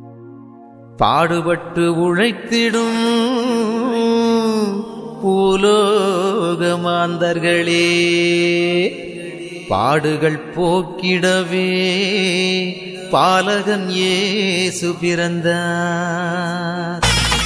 பாடுபட்டு உழைத்திடும் பூலோகமாந்தர்களே பாடுகள் போக்கிடவே பாலகன் இயேசு பிறந்தார்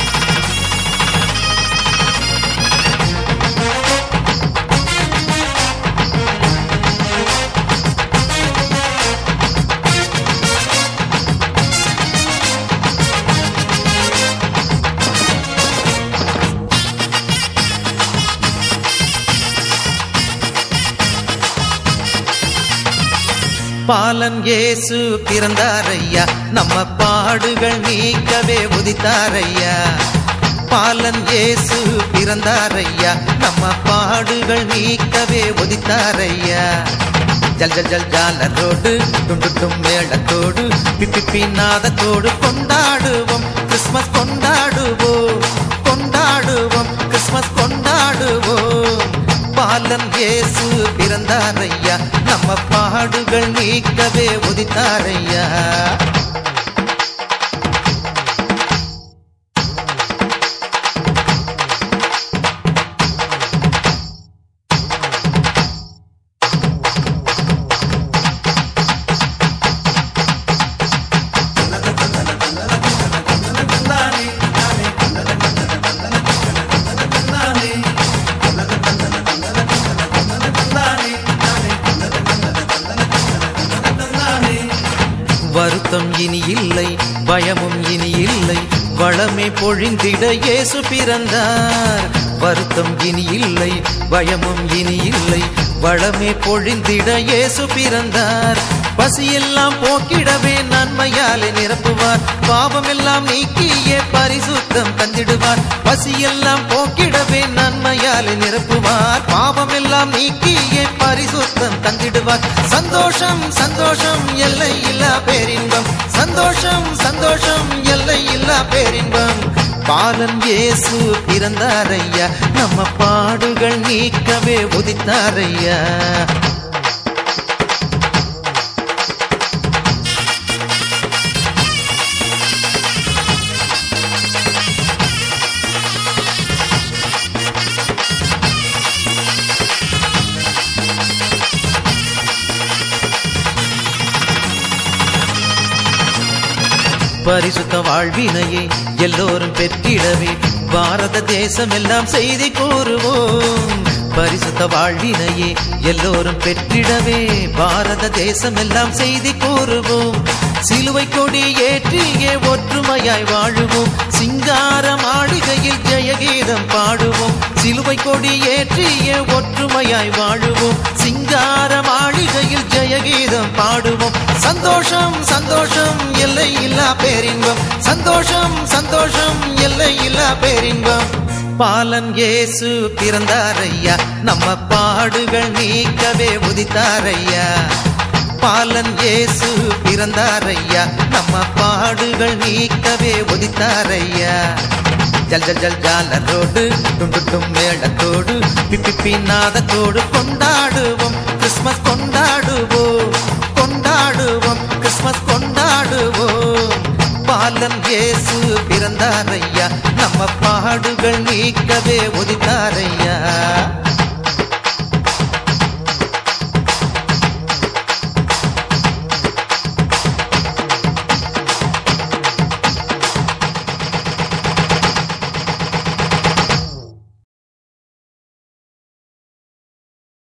பாலன் இயேசு பிறந்தாரையா நம்ம பாடுகள் நீக்கவே உதித்தாரையா பாலன் இயேசு பிறந்தாரையா நம்ம பாடுகள் நீக்கவே உதித்தாரையா ஜல் ஜல் ஜல் ஜாலரோடு டுண்டு டும் மேளத்தோடு பிப்பி பின்னாதத்தோடு கொண்டாடுவோம் கிறிஸ்மஸ் கொண்டாடுவோம் கொண்டாடுவோம் கிறிஸ்மஸ் கொண்டாடுவோம் பாலன் இயேசு பிறந்தாரையா நம்ம பாடுகள் நீக்கவே உதித்தாரையா வருத்தம் இனி இல்லை பயமும் இனி இல்லை வளமே பொழிந்திட இயேசு பிறந்தார் வருத்தம் இனி இல்லை பயமும் இனி இல்லை வளமே பொழிந்திட இயேசு பிறந்தார் பசியெல்லாம் போக்கிடவே நன்மையாலே நிரப்புவார் பாவமெல்லாம் நீக்கியே பரிசுத்தம் தந்திடுவார் பசியெல்லாம் போக்கிடவே நன்மையாலே நிரப்புவார் பாவமெல்லாம் நீக்கியே பரிசுத்தம் தந்திடுவார் சந்தோஷம் சந்தோஷம் எல்லை இல்லா பேரின்பம் சந்தோஷம் சந்தோஷம் எல்லை இல்லா பேரின்பம் பாலன் இயேசு பிறந்தாரையா நம்ம பாடுகள் நீக்கவே உதித்தாரையா பரிசுத்த வாழ்வினையே எல்லோரும் பெற்றிடவே பாரத தேசம் எல்லாம் செய்தி கூறுவோம் பரிசுத்த வாழ்வினையே எல்லோரும் பெற்றிடவே பாரத தேசம் எல்லாம் செய்தி கூறுவோம் சிலுவை கொடி ஏற்றியே ஒற்றுமையாய் வாழுவோம் சிங்கார மாளிகையில் ஜெயகீதம் பாடுவோம் சிலுவை கொடி ஏற்றியே ஒற்றுமையாய் வாழுவோம் சிங்கார மாளிகையில் ஜெயகீதம் பாடுவோம் சந்தோஷம் சந்தோஷம் எல்லை இல்லா பேரின்பம் சந்தோஷம் சந்தோஷம் எல்லை இல்லா பேரின்பம் பாலன் இயேசு பிறந்தாரையா நம்ம பாடுகள் நீக்கவே உதித்தாரையா பாலன் இயேசு பிறந்தாரையா நம்ம பாடுகள் நீக்கவே உதித்தாரையா ஜல் ஜல் ஜல் ஜாலரோடு டுண்டு டும் மேளத்தோடு பிப்பி பின்னாதத்தோடு கொண்டாடுவோம் கிறிஸ்மஸ் கொண்டாடுவோம் கொண்டாடுவோம் கிறிஸ்மஸ் கொண்டாடுவோம் பாலன் இயேசு பிறந்தாரையா நம்ம பாடுகள் நீக்கவே உதித்தாரையா